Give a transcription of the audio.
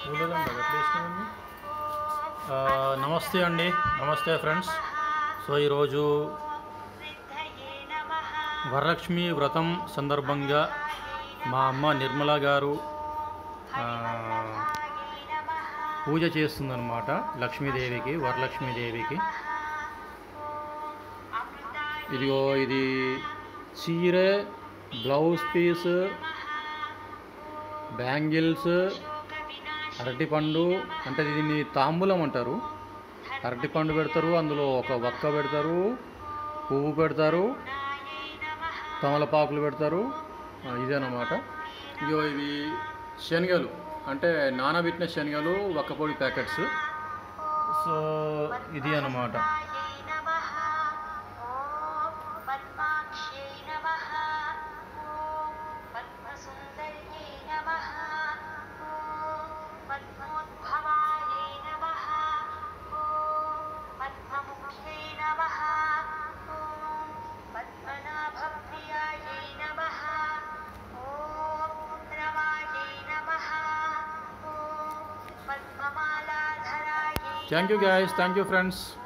ఊళ్ళోదండి ఎట్లా వేసినామండి ఆ, నమస్తే అండి నమస్తే ఫ్రెండ్స్ సో ఈరోజు వరలక్ష్మి వ్రతం సందర్భంగా మా అమ్మ నిర్మల గారు ఆ, పూజ చేస్తుందన్నమాట లక్ష్మీదేవికి వరలక్ష్మీదేవికి ఇదిగో ఇది చీర బ్లౌజ్ పీస్ బ్యాంగిల్స్ అరటిపండు అంటే దీన్ని తాంబూలం అంటారు అరటిపండు పెడతారు అందులో ఒక వక్క పెడతారు పువ్వు పెడతారు తమలపాకులు పెడతారు ఆ, ఇదేనమాట ఇగో ఇవి శనగలు అంటే నానబెట్టిన శనగలు వక్కపొడి ప్యాకెట్స్ సో ఇది అన్నమాట పద్మాక్షై నమః ఓం పద్మసుందర్యై నమః ఓం పద్మోద్భవాయై నమః ఓం పద్మముఖ్యై నమః ఓం పద్మనాభప్రియాయై నమః ఓం రమాయై నమః ఓం పద్మమాలాధరాయై thank you guys thank you friends